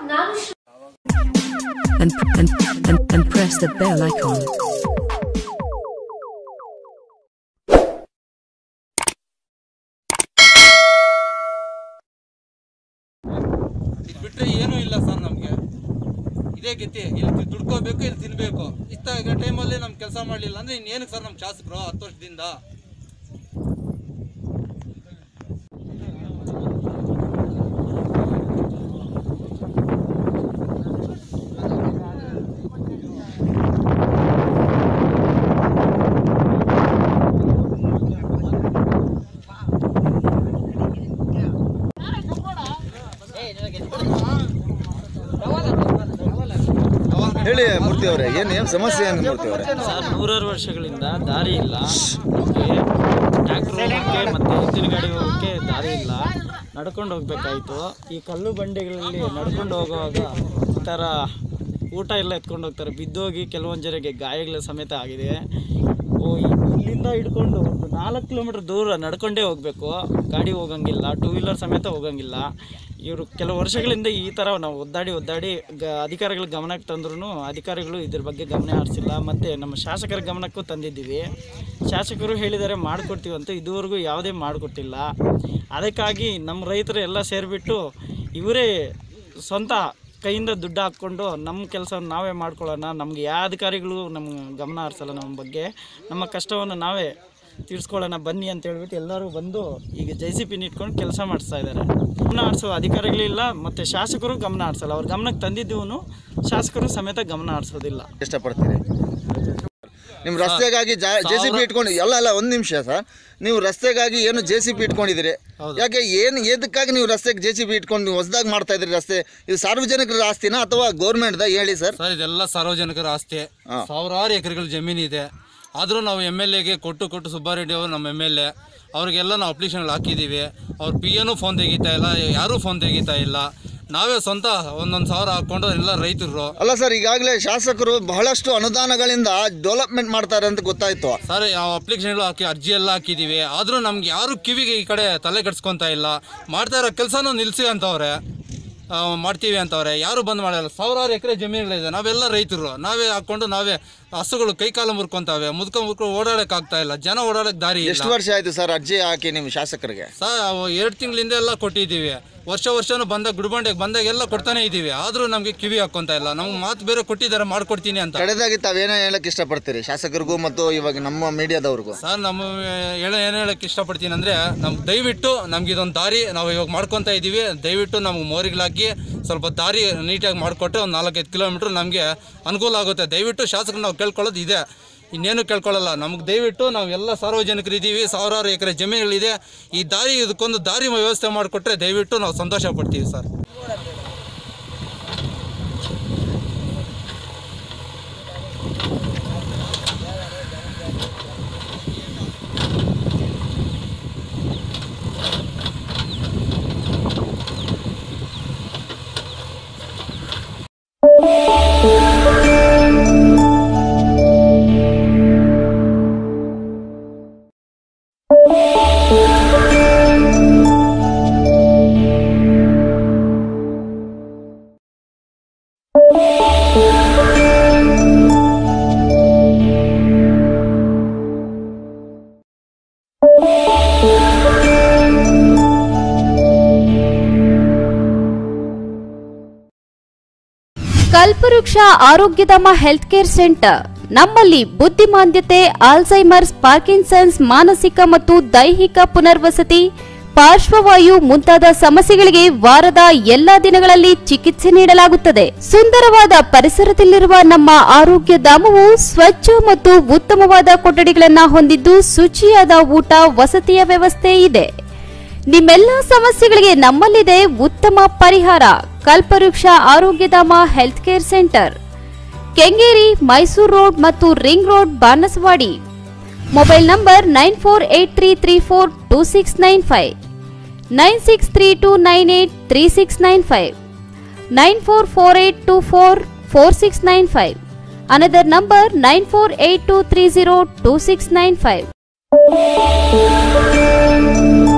ನಾನು ಶ್ರ- and, and, and, and press the bell icon. ಇದು ಬಿಟ್ಟರೆ ಏನೂ ಇಲ್ಲ ಸರ್ ನಮಗೆ ಇದೇ ಗತಿ ಇಲ್ಲಿ ದುಡ್ಕೋಬೇಕು ಇಲ್ಲಿ ತಿನ್ನಬೇಕು ಇಷ್ಟ ಟೈಮಲ್ಲಿ ನಮ್ಮ ಕೆಲಸ ಮಾಡಲಿಲ್ಲ ಅಂದರೆ ಇನ್ನೇನಕ್ಕೆ ಸರ್ ನಮ್ಮ ಶಾಸಕರು ಹತ್ತು ವರ್ಷದಿಂದ ಹೇಳಿ ಮೂರ್ತಿ ಅವರೇ ಏನು ಏನು ಸಮಸ್ಯೆ ಏನು ಮೂರ್ತಿ ಅವರೇ ಸರ್ ನೂರಾರು ವರ್ಷಗಳಿಂದ ದಾರಿ ಇಲ್ಲ ನಮಗೆ ಟ್ರ್ಯಾಕ್ಟರ್ ಹೋಗೋಕ್ಕೆ ಮತ್ತು ಎತ್ತಿನ ಗಾಡಿ ಹೋಗೋಕ್ಕೆ ದಾರಿ ಇಲ್ಲ ನಡ್ಕೊಂಡು ಹೋಗ್ಬೇಕಾಯ್ತು ಈ ಕಲ್ಲು ಬಂಡಿಗಳಲ್ಲಿ ನಡ್ಕೊಂಡು ಹೋಗುವಾಗ ಈ ಥರ ಊಟ ಎಲ್ಲ ಎತ್ಕೊಂಡು ಹೋಗ್ತಾರೆ ಬಿದ್ದೋಗಿ ಕೆಲವೊಂದು ಜನರಿಗೆ ಗಾಯಗಳ ಸಮೇತ ಆಗಿದೆ ಓ ಇಲ್ಲಿಂದ ಹಿಡ್ಕೊಂಡು ಒಂದು ನಾಲ್ಕು ಕಿಲೋಮೀಟ್ರ್ ದೂರ ನಡ್ಕೊಂಡೇ ಹೋಗಬೇಕು ಗಾಡಿ ಹೋಗಂಗಿಲ್ಲ ಟೂ ವೀಲರ್ ಸಮೇತ ಹೋಗಂಗಿಲ್ಲ ಇವರು ಕೆಲವು ವರ್ಷಗಳಿಂದ ಈ ಥರ ನಾವು ಒದ್ದಾಡಿ ಒದ್ದಾಡಿ ಗ ಅಧಿಕಾರಿಗಳ ಗಮನಕ್ಕೆ ತಂದ್ರೂ ಅಧಿಕಾರಿಗಳು ಇದ್ರ ಬಗ್ಗೆ ಗಮನ ಹರಿಸಿಲ್ಲ ಮತ್ತು ನಮ್ಮ ಶಾಸಕರ ಗಮನಕ್ಕೂ ತಂದಿದ್ದೀವಿ ಶಾಸಕರು ಹೇಳಿದ್ದಾರೆ ಮಾಡಿಕೊಡ್ತೀವಿ ಅಂತ ಇದುವರೆಗೂ ಯಾವುದೇ ಮಾಡಿಕೊಟ್ಟಿಲ್ಲ ಅದಕ್ಕಾಗಿ ನಮ್ಮ ರೈತರು ಎಲ್ಲ ಸೇರಿಬಿಟ್ಟು ಇವರೇ ಸ್ವಂತ ಕೈಯಿಂದ ದುಡ್ಡು ಹಾಕ್ಕೊಂಡು ನಮ್ಮ ಕೆಲಸವನ್ನು ನಾವೇ ಮಾಡ್ಕೊಳ್ಳೋಣ ನಮ್ಗೆ ಯಾವ ಅಧಿಕಾರಿಗಳು ನಮ್ಮ ಗಮನ ಹರಿಸಲ್ಲ ನಮ್ಮ ಬಗ್ಗೆ ನಮ್ಮ ಕಷ್ಟವನ್ನು ನಾವೇ ತೀರ್ಸ್ಕೊಳ್ಳೋಣ ಬನ್ನಿ ಅಂತ ಹೇಳ್ಬಿಟ್ಟು ಎಲ್ಲರೂ ಬಂದು ಈಗ ಜೆ ಸಿ ಪಿನ ಇಟ್ಕೊಂಡು ಕೆಲಸ ಮಾಡಿಸ್ತಾ ಇದ್ದಾರೆ ಗಮನ ಹರಿಸೋ ಅಧಿಕಾರಿಗಳಿಲ್ಲ ಮತ್ತು ಶಾಸಕರು ಗಮನ ಹರಿಸಲ್ಲ ಅವ್ರ ಗಮನಕ್ಕೆ ತಂದಿದ್ದೀವನು ಶಾಸಕರು ಸಮೇತ ಗಮನ ಹರಿಸೋದಿಲ್ಲ ಇಷ್ಟಪಡ್ತೀರಿ ನಿಮ್ಮ ರಸ್ತೆಗಾಗಿ ಜೆ ಸಿ ಪಿ ಇಟ್ಕೊಂಡು ಎಲ್ಲ ಅಲ್ಲ ಒಂದು ನಿಮಿಷ ಸರ್ ನೀವು ರಸ್ತೆಗಾಗಿ ಏನು ಜೆ ಸಿ ಪಿ ಇಟ್ಕೊಂಡಿದ್ದೀರಿ ಯಾಕೆ ಏನು ಎದಕ್ಕಾಗಿ ನೀವು ರಸ್ತೆಗೆ ಜೆ ಸಿ ಪಿ ಇಟ್ಕೊಂಡು ನೀವು ಹೊಸದಾಗಿ ಮಾಡ್ತಾ ಇದ್ರಿ ರಸ್ತೆ ಇದು ಸಾರ್ವಜನಿಕರ ಆಸ್ತಿನಾ ಅಥವಾ ಗೌರ್ಮೆಂಟ್ದ ಹೇಳಿ ಸರ್ ಸರ್ ಇದೆಲ್ಲ ಸಾರ್ವಜನಿಕರ ಆಸ್ತಿ ಹಾ. ಸಾವಿರಾರು ಎಕರೆಗಳ ಜಮೀನು ಇದೆ ಆದರೂ ನಾವು ಎಮ್ ಎಲ್ ಎಗೆ ಕೊಟ್ಟು ಕೊಟ್ಟು ಸುಬ್ಬಾರೆಡ್ಡಿ ಅವರು ನಮ್ಮ ಎಮ್ ಎಲ್ ಎ ಅವ್ರಿಗೆಲ್ಲ ನಾವು ಅಪ್ಲಿಕೇಶನ್ಗಳು ಹಾಕಿದ್ದೀವಿ ಅವ್ರ ಪಿ ಎನೂ ಫೋನ್ ತೆಗಿತಾ ಇಲ್ಲ ಯಾರೂ ಫೋನ್ ತೆಗಿತಾ ಇಲ್ಲ ನಾವೇ ಸ್ವಂತ ಒಂದೊಂದು ಸಾವಿರ ಹಾಕ್ಕೊಂಡು ಎಲ್ಲ ರೈತರು ಅಲ್ಲ ಸರ್ ಈಗಾಗಲೇ ಶಾಸಕರು ಬಹಳಷ್ಟು ಅನುದಾನಗಳಿಂದ ಡೆವಲಪ್ಮೆಂಟ್ ಮಾಡ್ತಾರೆ ಅಂತ ಗೊತ್ತಾಯ್ತು ಸರ್ ನಾವು ಅಪ್ಲಿಕೇಶನ್ಗಳು ಹಾಕಿ ಅರ್ಜಿ ಎಲ್ಲ ಹಾಕಿದ್ದೀವಿ ಆದರೂ ನಮ್ಗೆ ಯಾರು ಕಿವಿಗೆ ಈ ಕಡೆ ತಲೆ ಕೆಡ್ಸ್ಕೊತಾ ಇಲ್ಲ ಮಾಡ್ತಾ ಇರೋ ಕೆಲಸನೂ ನಿಲ್ಲಿಸಿ ಅಂತವ್ರೆ ಆ, ಮಾಡ್ತೀವಿ ಅಂತವ್ರೆ ಯಾರು ಬಂದ್ ಮಾಡಲ್ಲ ಸಾವಿರಾರು ಎಕರೆ ಜಮೀನುಗಳಿದೆ ನಾವೆಲ್ಲ ರೈತರು ನಾವೇ ಹಾಕ್ಕೊಂಡು ನಾವೇ ಹಸುಗಳು ಕೈ ಕಾಲು ಮುರ್ಕೊಂತಾವೆ ಮುದ್ಕೊಂಡು ಮುರ್ಕೊಂಡು ಓಡಾಡಕ್ ಆಗ್ತಾ ಇಲ್ಲ ಜನ ಓಡಾಡಕ್ ದಾರಿ ಎಷ್ಟು ಇಲ್ಲ ವರ್ಷ ಆಯ್ತು ಸರ್ ಅರ್ಜಿ ಹಾಕಿ ನಿಮ್ಮ ಶಾಸಕರಿಗೆ ಸರ್ ಎರಡು ತಿಂಗಳಿಂದ ಎಲ್ಲ ಕೊಟ್ಟಿದ್ದೀವಿ ವರ್ಷ ವರ್ಷನೂ ಬಂದಾಗ ಗುಡ್ಬಂಡೆಗೆ ಬಂದಾಗ ಎಲ್ಲ ಕೊಡ್ತಾನೆ ಇದ್ದೀವಿ ಆದರೂ ನಮಗೆ ಕಿವಿ ಹಾಕೊಂತ ಇಲ್ಲ ನಮ್ಗೆ ಮಾತು ಬೇರೆ ಕೊಟ್ಟಿದ್ದಾರೆ ಮಾಡ್ಕೊಡ್ತೀನಿ ಅಂತ ಕಡೆದಾಗಿ ತಾವೇನೋ ಹೇಳಕ್ ಇಷ್ಟಪಡ್ತೀರಿ ಶಾಸಕರಿಗೂ ಮತ್ತು ಇವಾಗ ನಮ್ಮ ಮೀಡಿಯಾದವ್ರಿಗೂ ಸರ್ ನಮ್ಮ ಹೇಳ ಏನು ಹೇಳಕ್ಕೆ ಇಷ್ಟಪಡ್ತೀನಿ ಅಂದರೆ ನಮ್ಗೆ ದಯವಿಟ್ಟು ನಮ್ಗೆ ಇದೊಂದು ದಾರಿ ನಾವು ಇವಾಗ ಮಾಡ್ಕೊತಾ ಇದ್ದೀವಿ ದಯವಿಟ್ಟು ನಮ್ಗೆ ಮೋರಿಗಳಾಕಿ ಸ್ವಲ್ಪ ದಾರಿ ನೀಟಾಗಿ ಮಾಡಿಕೊಟ್ರೆ ಒಂದು ನಾಲ್ಕೈದು ಕಿಲೋಮೀಟ್ರ್ ನಮಗೆ ಅನುಕೂಲ ಆಗುತ್ತೆ ದಯವಿಟ್ಟು ಶಾಸಕರು ನಾವು ಕೇಳ್ಕೊಳ್ಳೋದು ಇದೆ ಇನ್ನೇನು ಕೇಳ್ಕೊಳ್ಳಲ್ಲ ನಮ್ಗೆ ದಯವಿಟ್ಟು ನಾವು ಎಲ್ಲ ಸಾರ್ವಜನಿಕರು ಇದ್ದೀವಿ ಸಾವಿರಾರು ಎಕರೆ ಜಮೀನುಗಳಿದೆ ಈ ದಾರಿ ಇದಕ್ಕೊಂದು ದಾರಿ ವ್ಯವಸ್ಥೆ ಮಾಡಿಕೊಟ್ರೆ ದಯವಿಟ್ಟು ನಾವು ಸಂತೋಷ ಪಡ್ತೀವಿ ಸರ್ ಕಲ್ಪವೃಕ್ಷ ಆರೋಗ್ಯಧಾಮ ಹೆಲ್ತ್ ಕೇರ್ ಸೆಂಟರ್ ನಮ್ಮಲ್ಲಿ ಬುದ್ಧಿಮಾಂದ್ಯತೆ ಆಲ್ಝೈಮರ್ಸ್ ಪಾರ್ಕಿನ್ಸನ್ಸ್ ಮಾನಸಿಕ ಮತ್ತು ದೈಹಿಕ ಪುನರ್ವಸತಿ ಪಾರ್ಶ್ವವಾಯು ಮುಂತಾದ ಸಮಸ್ಯೆಗಳಿಗೆ ವಾರದ ಎಲ್ಲಾ ದಿನಗಳಲ್ಲಿ ಚಿಕಿತ್ಸೆ ನೀಡಲಾಗುತ್ತದೆ ಸುಂದರವಾದ ಪರಿಸರದಲ್ಲಿರುವ ನಮ್ಮ ಆರೋಗ್ಯ ಧಾಮವು ಸ್ವಚ್ಛ ಮತ್ತು ಉತ್ತಮವಾದ ಕೊಠಡಿಗಳನ್ನ ಹೊಂದಿದ್ದು ಶುಚಿಯಾದ ಊಟ ವಸತಿಯ ವ್ಯವಸ್ಥೆ ಇದೆ ನಿಮ್ಮೆಲ್ಲ ಸಮಸ್ಯೆಗಳಿಗೆ ನಮ್ಮಲ್ಲಿದೆ ಉತ್ತಮ ಪರಿಹಾರ Kalpavriksha Arogyadhama health care centre Kengeri Mysuru road ಮತ್ತು ring road Banasavadi mobile number nine four eight three three four two six nine five nine six three two nine eight three six nine five nine four four eight two four four six nine five another number nine four eight two three zero two six nine five